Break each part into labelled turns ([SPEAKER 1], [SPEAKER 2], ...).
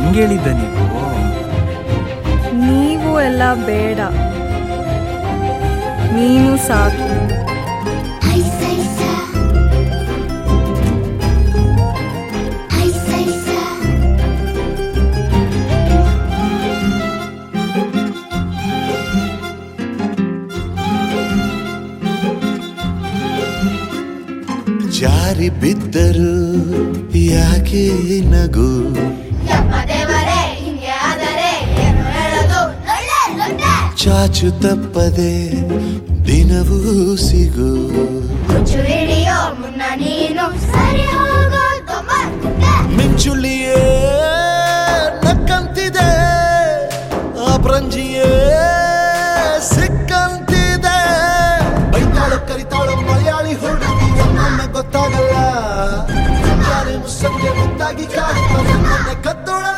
[SPEAKER 1] ಹಂಗೆ ಹೇಳಿದ್ದ ನೀವು
[SPEAKER 2] ನೀವು ಎಲ್ಲ ಬೇಡ ನೀನು ಸಾಕು
[SPEAKER 3] ಜಾರಿ ಬಿದ್ದರು ಯಾಕೆ ನಗು
[SPEAKER 4] ದೇವರೇ ಹಿಂಗೆ ಆದರೆ ಏನು ಹೇಳೋದು ಲೊಳ್ಳೆ ಲೊಳ್ಳೆ
[SPEAKER 3] ಚಾಚು ತಪ್ಪದೆ ದಿನವೂ ಸಿಗು
[SPEAKER 4] ಹುಚ್ಚು ಹಿಡಿಯೋ ಮುನ್ನ ನೀನು ಸರಿ ಹೋಗೋ ತೊಂಬತ್ತೆ
[SPEAKER 3] ಮಿಂಚುಳ್ಳಿಯೇ ನಕ್ಕಂತಿದೆ ಆ ಪ್ರಂಜಿಯೇ ಸಿಕ್ಕಂತಿದೆ ಬೈತಾಳು ಕರಿತಾಳು ಮಲಯಾಳಿ ಹುಡುಗಿ ಒಮ್ಮೊಮ್ಮೆ ಗೊತ್ತಾಗಲ್ಲ ಮುಂಜಾನೆ ಮುಸ್ಸಂಜೆ ಮುದ್ದಾಗಿ ಕಾಡ್ತಾಳೆ ಮೊನ್ನೆ ಕತ್ತೋಳಲ್ಲ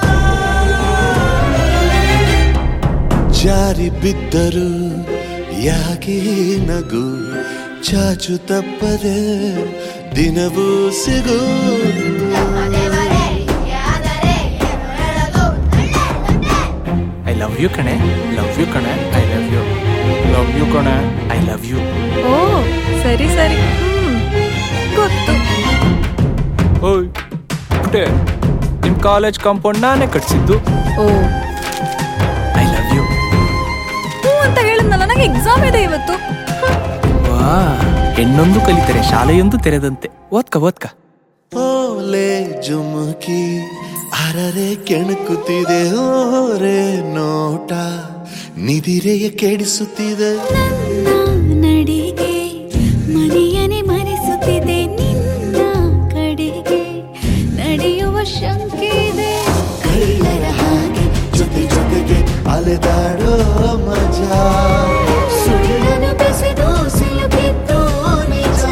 [SPEAKER 3] ಜಾರಿ ಬಿದ್ದರು ಯಾಕೆ ನಗು ಚಾಚು ತಪ್ಪದೆ ದಿನವೂ ಸಿಗು
[SPEAKER 4] ದೇವರೇ ಹಿಂಗೆ ಆದರೆ ಏನು ಹೇಳೋದು ಲೊಳ್ಳೆ ಲೊಳ್ಳೆ
[SPEAKER 1] ಐ ಲವ್ ಯು ಕಣೆ ಲವ್ ಯು ಕಣೆ I love you love you ಕಣೆ ಐ ಲವ್ ಯು
[SPEAKER 2] ಓ ಸರಿ ಸರಿ ಹ್ಮ್ ಗೊತ್ತು
[SPEAKER 1] ಓಯ್ ಪುಟ್ಟೆ ನಿಮ್ ಕಾಲೇಜ್ ಕಾಂಪೌಂಡ್ ನಾನೇ ಕಟ್ಸಿದ್ದು
[SPEAKER 2] ಓ
[SPEAKER 1] ಐ ಲವ್ ಯು
[SPEAKER 2] ಹ್ಞೂ ಅಂತ ಹೇಳಿದ್ನಲ್ಲ ನನಗೆ ಎಕ್ಸಾಮ್ ಇದೆ ಇವತ್ತು
[SPEAKER 1] ವಾ ಹೆಣ್ಣೊಂದು ಕಲಿತರೆ ಶಾಲೆಯೊಂದು ತೆರೆದಂತೆ ಓದ್ಕ ಓದ್ಕ
[SPEAKER 3] ಓಲೆ ಜುಮುಕಿ ಅರರೆ ಕೆಣಕುತ್ತಿದೆ ಓರೆ ನೋಟ ನಿದಿರೆಯ ಕೆಡಿಸುತ್ತಿದೆ
[SPEAKER 5] ನಡಿಗೆ ಮನೆಯನೆ ಮರೆಸುತ್ತಿದೆ ನಿನ್ನ ಕಡೆಗೆ ನಡೆಯುವ ಶಂಕೆ ಇದೆ
[SPEAKER 3] ಕಳ್ಳರ ಹಾಗೆ ಜೊತೆ ಜೊತೆಗೆ ಅಲೆದಾಡೋ ಮಜಾ
[SPEAKER 5] ಸುಳ್ಳನು ಬೆಸೆದು ಸಿಲುಕಿದ್ದು ನಿಜ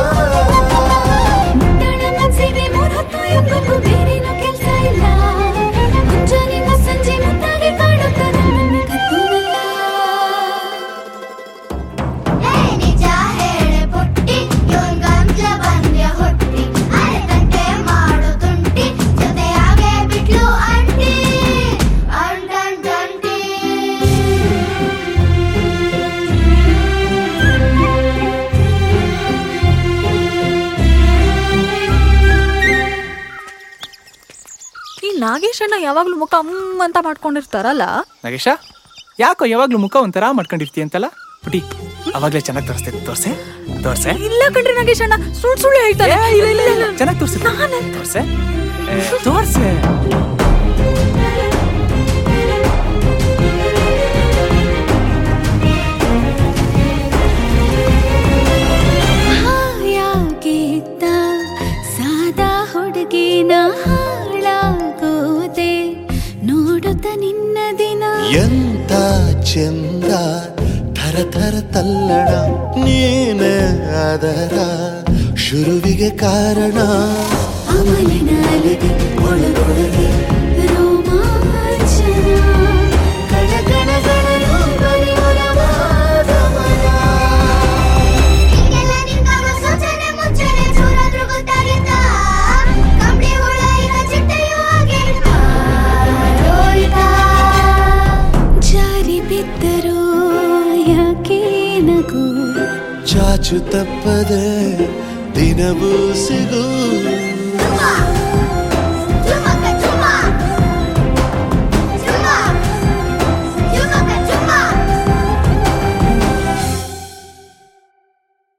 [SPEAKER 5] ಮುಟ್ಟಣ ಮನಸ್ಸಿಗೆ ಮೂರೊತ್ತು ಎಂಬಕ್ಕೂ ಬೇರೇನು ಕೆಲ್ಸ ಇಲ್ಲ ಮುಂಜಾನೆ ಸಂಜೆ ಮುತ್ತಾಗಿ ಕಾಡುತ್ತದೆ ನನ್ನ ಕತ್ತೂರಲ್ಲ
[SPEAKER 4] ಹೇ ನಿಜ ಹೇಳೆ ಪುಟ್ಟಿ ಇವನ್ ಗಂಜ ಬಂದ್ಯ ಹುಟ್ಟಿ ಅರೆದಂತೆ ಮಾಡು ತುಂಟಿ ಜೊತೆಯಾಗೆ ಬಿಟ್ಲು ಅಂಟಿ ಅಂಟಂಟಂಟಿ
[SPEAKER 2] ಈ ನಾಗೇಶ್ ಅಣ್ಣ ಯಾವಾಗ್ಲೂ ಮುಖ ಹ್ಮ್ ಅಂತ ಮಾಡ್ಕೊಂಡಿರ್ತಾರಲ್ಲ
[SPEAKER 1] ನಾಗೇಶ ಯಾಕೋ ಯಾವಾಗ್ಲೂ ಮುಖ ಒಂಥರ ಮಾಡ್ಕೊಂಡಿರ್ತೀಯ ಅಂತಲ್ಲ ಪುಟಿ ಅವಾಗ್ಲೇ ಚೆನ್ನಾಗಿ ತೋರಿಸ್ತೈತೆ ತೋರ್ಸೆ ತೋರ್ಸೆ
[SPEAKER 2] ಇಲ್ಲ ಕಣ್ರಿ ನಾಗೇಶ್ ಅಣ್ಣ ಸುಳ್ಳು ಸುಳ್ಳು ಹೇಳ್ತಾರೆ ಇಲ್ಲ ಇಲ್ಲ ಇಲ್ಲ
[SPEAKER 1] ಚೆನ್ನಾಗಿ ತೋರ್ಸೆ ತೋರ್ಸೆ ಏ, ತೋರ್ಸೆ
[SPEAKER 5] ಹಾಯಾಗಿದ್ದ ಸಾದಾ ಹುಡುಗಿನ ಹಾಳಾಗೋದೆ ನೋಡುತ್ತ ನಿನ್ನ ದಿನ
[SPEAKER 3] ಎಂತ ಚಂದ ಥರ ಥರ ತಲ್ಲಣ ನೀನೆ ಅದರ ಶುರುವಿಗೆ ಕಾರಣ
[SPEAKER 5] ಅವನ ಅಲೆಗೆ ಒಳಗೊಳಗೆ ರೋಮಾಂಚನ ಕಣಕಣಗಳು ಬರೆಯುವುದವಾದ ಮನ.
[SPEAKER 4] ಹಿಂಗೆಲ್ಲ ನಿಂತಾಗ ಸೂಚನೆ ಮುಂಚೆನೆ ಚೂರಾದ್ರೂ ಗೊತ್ತಾಗಿತ್ತ ಕಂಬಳಿ ಹುಳ ಈಗ ಚಿಟ್ಟೆಯೂ ಆಗಿರ್ತ ಹೋಯ್ತಾ
[SPEAKER 5] ಜಾರಿ ಬಿದ್ದರೂ ಯಾಕೆ ನಗು
[SPEAKER 3] ಚಾಚು ತಪ್ಪದೆ ದಿನವೂ ಸಿಗು